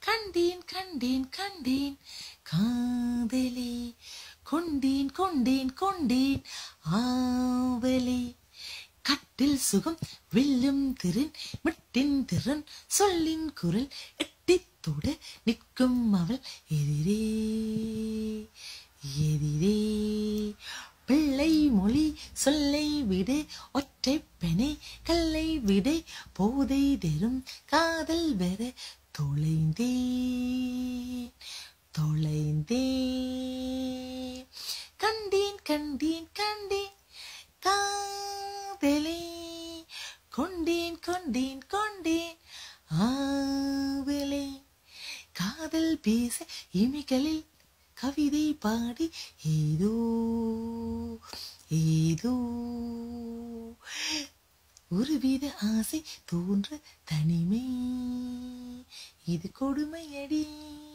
கண்டேன் கண்டேன் கண்டேன் காதலே கொண்டேன் கொண்டேன் கொண்டேன் ஆவலே கட்டில் சுகம் வெல்லும் திறன் மிட்டின் திறன் சொல்லின் குரல் எட்டித்தோட நிற்கும் அவள் எதிரே எதிரே பிள்ளை மொழி சொல்லை விடு ஒற்றை பெணை கல்லை விடு போதை தரும் காதல் பெற தொலைந்தேன் தொலைந்தேன் கண்டேன் கண்டேன் கண்டேன் காதலே கொண்டேன் கொண்டேன் கொண்டேன் ஆவலே காதல் பேச இமைகளில் கவிதை பாடி ஏதோ ஏதோ ஒருவித ஆசை தோன்ற தனிமை இது கொடுமையடி